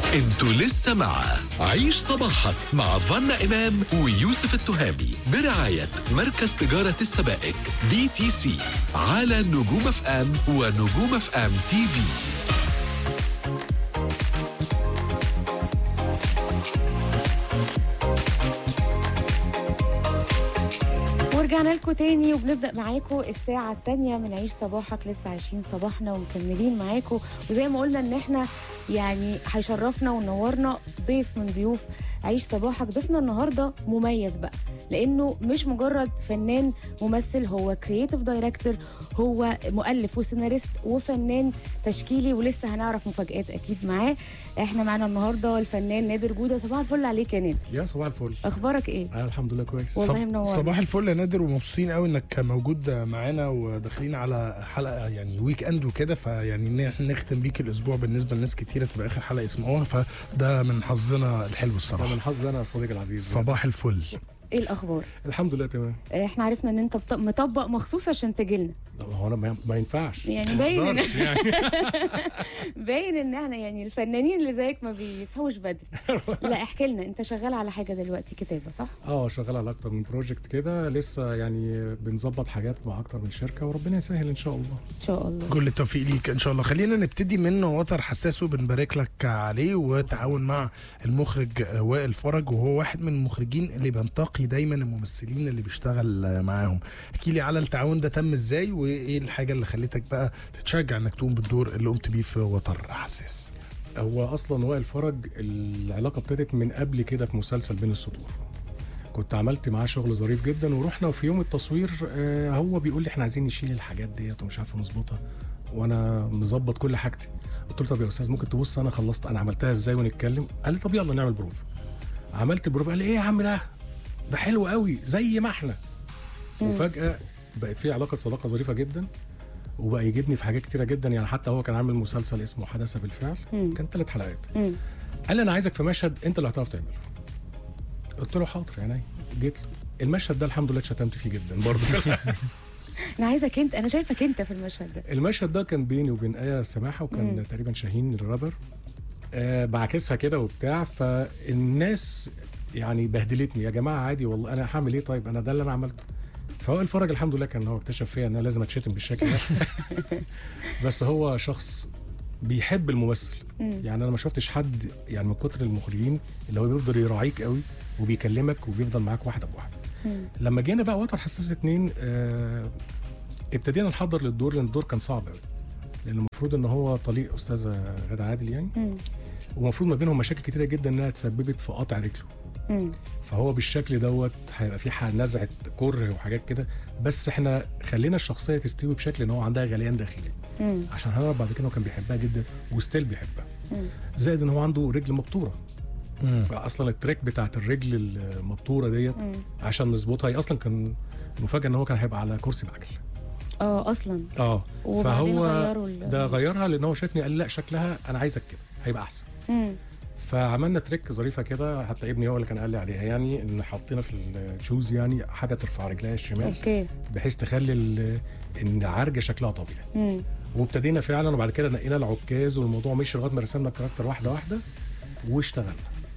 انتوا لسه مع عيش صباحك مع فنا إمام ويوسف التهامي برعاية مركز تجارة السبائك بي تي سي على نجوم اف ام ونجوم اف ام تي في ورجعنا لكم تاني وبنبدا معاكم الساعه الثانيه من عيش صباحك لسه عايشين صباحنا ومكملين معاكم وزي ما قلنا ان احنا يعني هيشرفنا ونورنا ضيف من ضيوف عيش صباحك ضيفنا النهارده مميز بقى لانه مش مجرد فنان ممثل هو كرييتيف دايركتور هو مؤلف وسيناريست وفنان تشكيلي ولسه هنعرف مفاجآت اكيد معاه احنا معانا النهارده الفنان نادر جوده صباح الفل عليك يا نادر يا صباح الفل اخبارك ايه آه الحمد لله كويس والله صب- منور صباح الفل يا نادر ومبسوطين قوي انك موجود معانا وداخلين على حلقه يعني ويك اند وكده فيعني ان احنا نختم بيك الاسبوع بالنسبه لناس كتيره تبقى اخر حلقه يسمعوها فده من حظنا الحلو ده الصراحه من حظ انا يا صديقي العزيز صباح الفل ايه الاخبار الحمد لله تمام احنا عرفنا ان انت بط- مطبق مخصوص عشان تجيلنا لا، هو انا ما ما ينفعش يعني باين ان مقدرش يعني باين ان احنا يعني الفنانين اللي زيك ما بيصحوش بدري لا احكي لنا انت شغال على حاجه دلوقتي كتابه صح اه شغال على اكتر من بروجكت كده لسه يعني بنظبط حاجات مع اكتر من شركه وربنا يسهل ان شاء الله ان شاء الله كل التوفيق ليك ان شاء الله خلينا نبتدي من وتر حساس وبنبارك لك عليه وتعاون مع المخرج وائل فرج وهو واحد من المخرجين اللي بينتقي دايما الممثلين اللي بيشتغل معاهم احكي لي على التعاون ده تم ازاي وايه الحاجه اللي خلتك بقى تتشجع انك تقوم بالدور اللي قمت بيه في وتر حساس هو اصلا وائل فرج العلاقه ابتدت من قبل كده في مسلسل بين السطور كنت عملت معاه شغل ظريف جدا ورحنا في يوم التصوير آه، هو بيقول لي احنا عايزين نشيل الحاجات ديت ومش عارف نظبطها وانا مظبط كل حاجتي قلت له طب يا استاذ ممكن تبص انا خلصت انا عملتها ازاي ونتكلم قال لي طب يلا نعمل بروف عملت البروف قال لي ايه يا عم ده ده حلو قوي زي ما احنا وفجاه بقت في علاقه صداقه ظريفه جدا وبقى يجيبني في حاجات كتيره جدا يعني حتى هو كان عامل مسلسل اسمه حدث بالفعل كان ثلاث حلقات مم. قال لي انا عايزك في مشهد انت اللي هتعرف تعمله قلت له حاضر يعني جيت له المشهد ده الحمد لله اتشتمت فيه جدا برضه انا عايزك انت انا شايفك انت في المشهد ده المشهد ده كان بيني وبين ايه سماحه وكان تقريبا شاهين الرابر آه بعكسها كده وبتاع فالناس يعني بهدلتني يا جماعه عادي والله انا هعمل ايه طيب انا ده اللي انا عملته فهو الفرج الحمد لله كان هو اكتشف فيا ان انا لازم اتشتم بالشكل ده بس هو شخص بيحب الممثل يعني انا ما شفتش حد يعني من كتر المخرجين اللي هو بيفضل يراعيك قوي وبيكلمك وبيفضل معاك واحده بواحده لما جينا بقى وتر حساس اتنين آه ابتدينا نحضر للدور لان الدور كان صعب قوي لان المفروض ان هو طليق استاذه غاده عادل يعني مم. ومفروض ما بينهم مشاكل كتيره جدا انها تسببت في قطع رجله مم. فهو بالشكل دوت هيبقى في ح- نزعه كره وحاجات كده بس احنا خلينا الشخصيه تستوي بشكل ان هو عندها غليان داخلي مم. عشان هنعرف بعد كده هو كان بيحبها جدا وستيل بيحبها مم. زائد ان هو عنده رجل مبتوره مم. فاصلا التراك بتاعت الرجل المبتوره ديت عشان نظبطها هي اصلا كان المفاجاه ان هو كان هيبقى على كرسي بعجل اه اصلا اه وبعدين فهو غيروا ال- ده غيرها لان هو شافني قال لي لا شكلها انا عايزك كده هيبقى احسن مم. فعملنا تريك ظريفه كده حتى ابني هو اللي كان قال لي عليها يعني ان حطينا في الشوز يعني حاجه ترفع رجلها الشمال اوكي بحيث تخلي ال- ان عرجه شكلها طبيعي مم. وابتدينا فعلا وبعد كده نقينا العكاز والموضوع مشي لغايه ما رسمنا الكاركتر واحده واحده واشتغلنا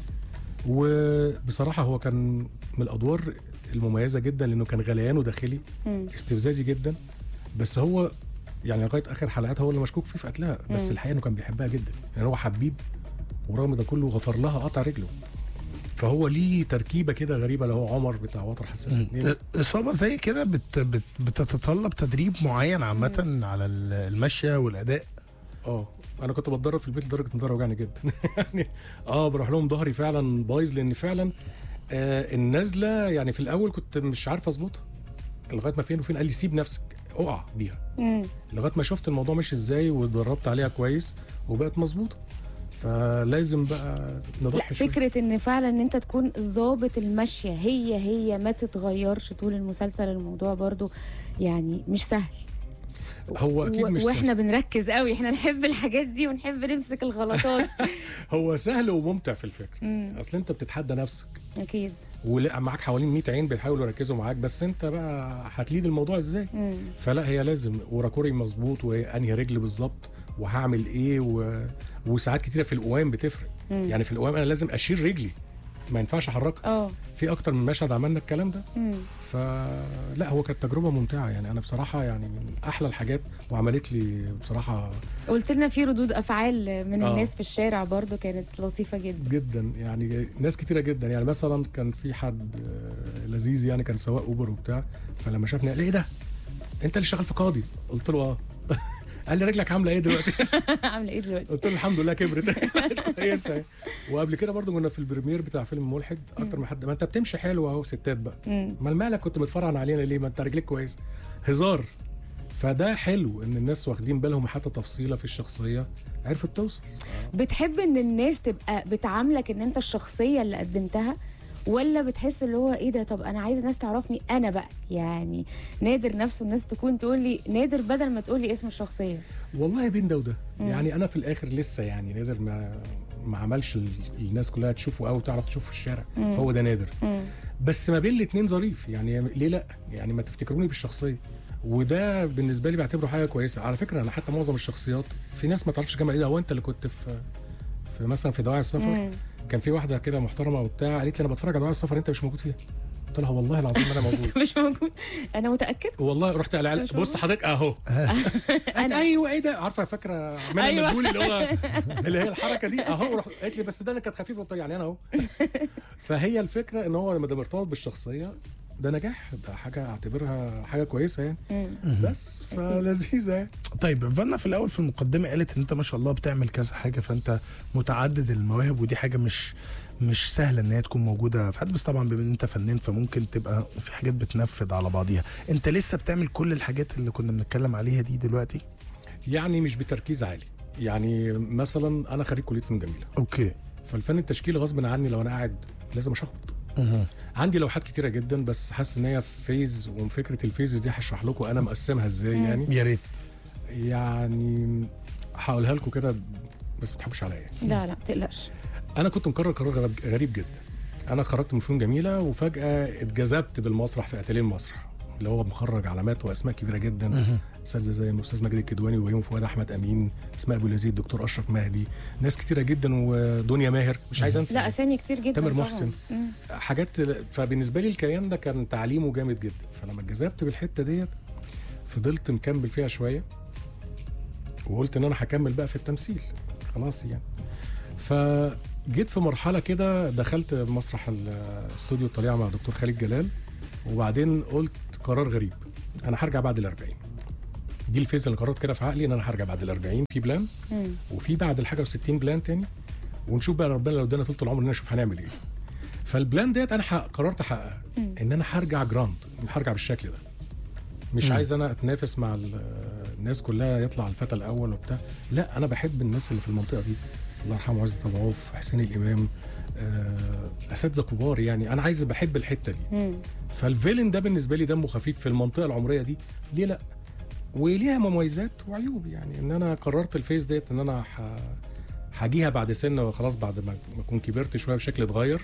وبصراحه هو كان من الادوار المميزه جدا لانه كان غليان وداخلي مم. استفزازي جدا بس هو يعني لغايه اخر حلقات هو اللي مشكوك فيه في قتلها بس مم. الحقيقه انه كان بيحبها جدا يعني هو حبيب ورغم ده كله غفر لها قطع رجله فهو ليه تركيبه كده غريبه اللي هو عمر بتاع وتر حساس اتنين اصابه زي كده بت بت بتتطلب تدريب معين عامه على ال- المشيه والاداء اه انا كنت بتدرب في البيت لدرجه ان ظهري وجعني جدا يعني اه بروح لهم ظهري فعلا بايظ لان فعلا آه النازله يعني في الاول كنت مش عارف اظبطها لغايه ما فين وفين قال لي سيب نفسك اقع بيها مم. لغايه ما شفت الموضوع ماشي ازاي واتدربت عليها كويس وبقت مظبوطه فلازم بقى لا نضحي شوية. فكرة ان فعلا ان انت تكون ظابط المشية هي هي ما تتغيرش طول المسلسل الموضوع برضو يعني مش سهل هو اكيد و- مش واحنا سهل. بنركز قوي احنا نحب الحاجات دي ونحب نمسك الغلطات هو سهل وممتع في الفكره اصل انت بتتحدى نفسك اكيد ولا معاك حوالين 100 عين بيحاولوا يركزوا معاك بس انت بقى هتليد الموضوع ازاي مم. فلا هي لازم وراكوري مظبوط وانهي رجل بالظبط وهعمل ايه و... وساعات كتيره في القوام بتفرق يعني في القوام انا لازم اشيل رجلي ما ينفعش احركها اه في اكتر من مشهد عملنا الكلام ده مم. فلا هو كانت تجربه ممتعه يعني انا بصراحه يعني من احلى الحاجات وعملت لي بصراحه قلت لنا في ردود افعال من آه. الناس في الشارع برضو كانت لطيفه جدا جدا يعني ناس كتيره جدا يعني مثلا كان في حد آه، لذيذ يعني كان سواق اوبر وبتاع فلما شافني قال لي ايه ده انت اللي شغال في قاضي قلت له اه قال لي رجلك عامله ايه دلوقتي عامله ايه دلوقتي قلت له الحمد لله كبرت كويسه يعني. وقبل كده برضو كنا في البريمير بتاع فيلم ملحد اكتر من حد ما انت بتمشي حلو اهو ستات بقى مم. ما مالك كنت متفرعن علينا ليه ما انت رجليك كويس هزار فده حلو ان الناس واخدين بالهم حتى تفصيله في الشخصيه عرفت توصل بتحب ان الناس تبقى بتعاملك ان انت الشخصيه اللي قدمتها ولا بتحس اللي هو ايه ده طب انا عايز الناس تعرفني انا بقى يعني نادر نفسه الناس تكون تقول لي نادر بدل ما تقول لي اسم الشخصيه والله بين ده وده يعني انا في الاخر لسه يعني نادر ما ما عملش ال- الناس كلها تشوفه او تعرف تشوفه في الشارع هو ده نادر بس ما بين الاتنين ظريف يعني ليه لا يعني ما تفتكروني بالشخصيه وده بالنسبه لي بعتبره حاجه كويسه على فكره انا حتى معظم الشخصيات في ناس ما تعرفش جامعه ايه ده هو انت اللي كنت في في مثلا في دواعي السفر مم. كان في واحده كده محترمه وبتاع قالت لي انا بتفرج على دواعي السفر انت مش موجود فيها قلت لها والله العظيم انا موجود مش موجود انا متاكد والله رحت قال مش بص موجود. حضرتك اهو قالت ايوه ايه ده عارفه فاكره عمال أيوة. أيوة. اللي هو اللي هي الحركه دي اهو رحت قالت لي بس ده انا كانت خفيفه قلت لها يعني انا اهو فهي الفكره ان هو لما ده مرتبط بالشخصيه ده نجاح ده حاجه اعتبرها حاجه كويسه يعني مم. بس فلذيذه يعني طيب فانا في الاول في المقدمه قالت ان انت ما شاء الله بتعمل كذا حاجه فانت متعدد المواهب ودي حاجه مش مش سهله ان هي تكون موجوده في حد بس طبعا بما ان انت فنان فممكن تبقى في حاجات بتنفذ على بعضيها انت لسه بتعمل كل الحاجات اللي كنا بنتكلم عليها دي دلوقتي يعني مش بتركيز عالي يعني مثلا انا خريج كليه فنون جميله اوكي فالفن التشكيلي غصب عني لو انا قاعد لازم اشخبط مهم. عندي لوحات كتيره جدا بس حاسس ان هي في فيز وفكره الفيز دي هشرح لكم انا مقسمها ازاي يعني يا ريت يعني هقولها لكم كده بس ما تضحكوش عليا لا لا تقلقش انا كنت مقرر قرار غريب- غريب جدا انا خرجت من فنون جميله وفجاه اتجذبت بالمسرح في اتيليه المسرح اللي هو مخرج علامات واسماء كبيره جدا اساتذه زي الاستاذ مجدي الكدواني وبيوم فؤاد احمد امين اسماء ابو اليزيد دكتور اشرف مهدي ناس كتيره جدا ودنيا ماهر مش عايز انسى لا اسامي كتير جدا تامر طبعاً. محسن. مم. حاجات فبالنسبه لي الكيان ده كان تعليمه جامد جدا فلما اتجذبت بالحته ديت فضلت مكمل فيها شويه وقلت ان انا هكمل بقى في التمثيل خلاص يعني فجيت في مرحله كده دخلت مسرح الاستوديو الطليعه مع دكتور خالد جلال وبعدين قلت قرار غريب انا هرجع بعد ال 40 دي الفيز اللي قررت كده في عقلي ان انا هرجع بعد ال 40 في بلان مم. وفي بعد الحاجه و60 بلان تاني ونشوف بقى ربنا لو ادانا طول العمر ان نشوف هنعمل ايه فالبلان ديت انا حق- قررت احققها ان انا هرجع جراند هرجع بالشكل ده مش عايز انا اتنافس مع ال- الناس كلها يطلع الفتى الاول وبتاع لا انا بحب الناس اللي في المنطقه دي الله يرحمه عزت ابو عوف حسين الامام آه، اساتذه كبار يعني انا عايز بحب الحته دي مم. فالفيلن ده بالنسبه لي دمه خفيف في المنطقه العمريه دي ليه لا وليها مميزات وعيوب يعني ان انا قررت الفيس ديت ان انا ح- هجيها بعد سنه خلاص بعد ما ما اكون كبرت شويه بشكل اتغير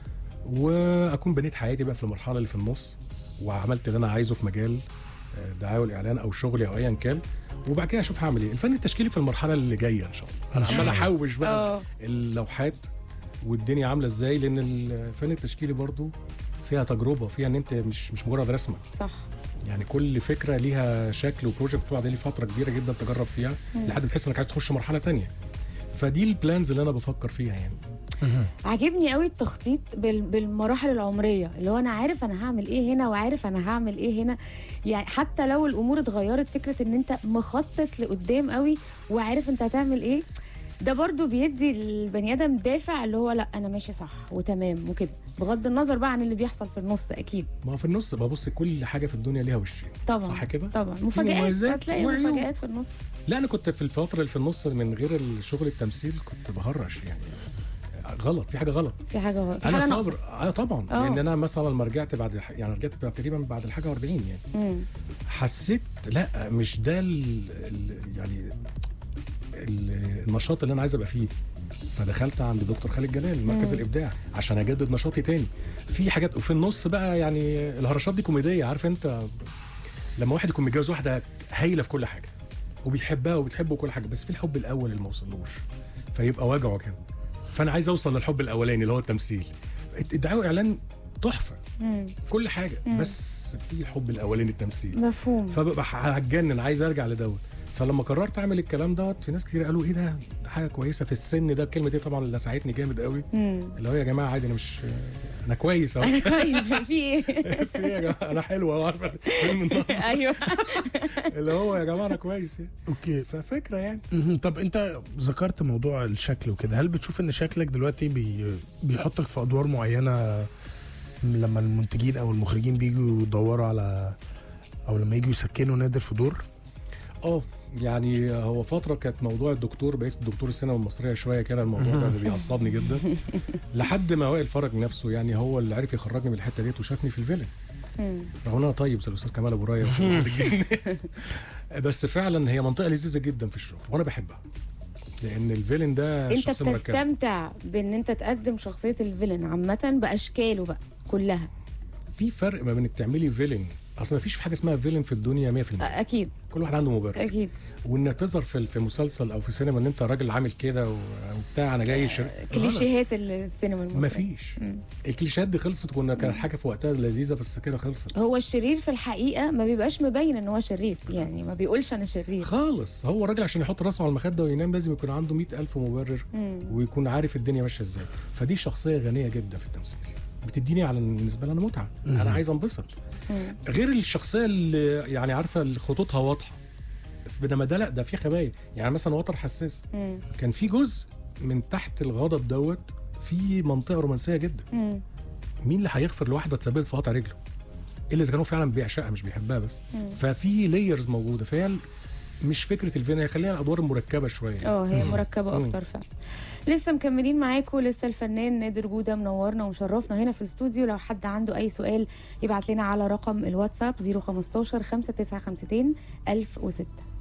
واكون بنيت حياتي بقى في المرحله اللي في النص وعملت اللي انا عايزه في مجال آه، الدعايه والاعلان او شغلي او ايا كان وبعد كده اشوف هعمل ايه الفن التشكيلي في المرحله اللي جايه ان شاء الله انا عمال احوش بقى اه اللوحات والدنيا عامله ازاي لان الفن التشكيلي برضو فيها تجربه فيها ان انت مش مش مجرد رسمه صح يعني كل فكره ليها شكل وبروجكت بتقعد عليه فتره كبيره جدا تجرب فيها لحد ما تحس انك عايز تخش مرحله تانية فدي البلانز اللي انا بفكر فيها يعني عاجبني قوي التخطيط بال- بالمراحل العمريه اللي هو انا عارف انا هعمل ايه هنا وعارف انا هعمل ايه هنا يعني حتى لو الامور اتغيرت فكره ان انت مخطط لقدام قوي وعارف انت هتعمل ايه ده برضو بيدي البني ادم دافع اللي هو لا انا ماشي صح وتمام وكده بغض النظر بقى عن اللي بيحصل في النص اكيد ما هو في النص ببص كل حاجه في الدنيا ليها وشين طبعا صح كده طبعا مفاجآت مميزات هتلاقي وعيوب. مفاجآت في النص لا انا كنت في الفتره اللي في النص من غير الشغل التمثيل كنت بهرش يعني غلط في حاجه غلط في حاجه في انا حاجة صابر ناقصة. اه طبعا آه. لان انا مثلا لما رجعت بعد يعني رجعت بعد تقريبا بعد الحاجه 40 يعني مم. حسيت لا مش ده ال ال يعني ال- النشاط اللي انا عايز ابقى فيه فدخلت عند دكتور خالد جلال مركز الابداع عشان اجدد نشاطي تاني في حاجات وفي النص بقى يعني الهرشات دي كوميديه عارف انت لما واحد يكون متجوز واحده هايله في كل حاجه وبيحبها وبتحبه كل حاجه بس في الحب الاول اللي ما وصلوش فيبقى وجعه كده فانا عايز اوصل للحب الاولاني اللي هو التمثيل الدعايه واعلان تحفه كل حاجه بس في الحب الاولاني التمثيل مفهوم فببقى هتجنن عايز ارجع لدوت فلما قررت اعمل الكلام دوت في ناس كتير قالوا ايه ده ده حاجه كويسه في السن ده الكلمه دي طبعا اللي لسعتني جامد قوي اللي هو يا جماعه عادي انا مش انا كويس اهو كويس في ايه في إيه يا جماعه انا حلوه وعارفه فيلم النص ايوه اللي هو يا جماعه انا كويس يعني اوكي ففكره يعني مهم. طب انت ذكرت موضوع الشكل وكده هل بتشوف ان شكلك دلوقتي بي بيحطك في ادوار معينه لما المنتجين او المخرجين بيجوا يدوروا على او لما يجوا يسكنوا نادر في دور اه يعني هو فتره كانت موضوع الدكتور بقيت دكتور السينما المصريه شويه كده الموضوع ده اللي بيعصبني جدا لحد ما وائل فرج نفسه يعني هو اللي عرف يخرجني من الحته ديت وشافني في الفيلن رغم ان انا طيب زي الاستاذ كمال ابو رايه وأستاذ أحمد الجن. بس فعلا هي منطقه لذيذه جدا في الشغل وانا بحبها لان الفيلن ده انت شخصية مركبة. بتستمتع بان انت تقدم شخصيه الفيلن عامه باشكاله بقى كلها في فرق ما بين انك تعملي فيلن اصل ما فيش حاجه اسمها فيلن في الدنيا 100% اكيد كل واحد عنده مبرر اكيد وانك تظهر في في مسلسل او في سينما ان انت راجل عامل كده و- وبتاع انا جاي شر... كليشيهات السينما المصريه ما فيش الكليشيهات دي خلصت كنا كانت حاجه في وقتها لذيذه بس كده خلصت هو الشرير في الحقيقه ما بيبقاش مبين ان هو شرير يعني ما بيقولش انا شرير خالص هو الراجل عشان يحط راسه على المخده وينام لازم يكون عنده مئة ألف مبرر ويكون عارف الدنيا ماشيه ازاي فدي شخصيه غنيه جدا في التمثيل بتديني على بالنسبه لي انا متعه انا عايز انبسط غير الشخصيه اللي يعني عارفه اللي خطوطها واضحه بينما ده لا ده في خبايا يعني مثلا وتر حساس كان في جزء من تحت الغضب دوت في منطقه رومانسيه جدا مم. مين اللي هيغفر لواحده اتثبت في قطع رجله الا اذا كانوا فعلا بيعشقها مش بيحبها بس ففي لايرز موجوده فهي ال- مش فكره الفيلم هي خليها الادوار مركبه شويه اه هي مركبه مم. اكتر فعلا لسه مكملين معاكم لسه الفنان نادر جوده منورنا ومشرفنا هنا في الاستوديو لو حد عنده اي سؤال يبعت لنا على رقم الواتساب 015 5952 1006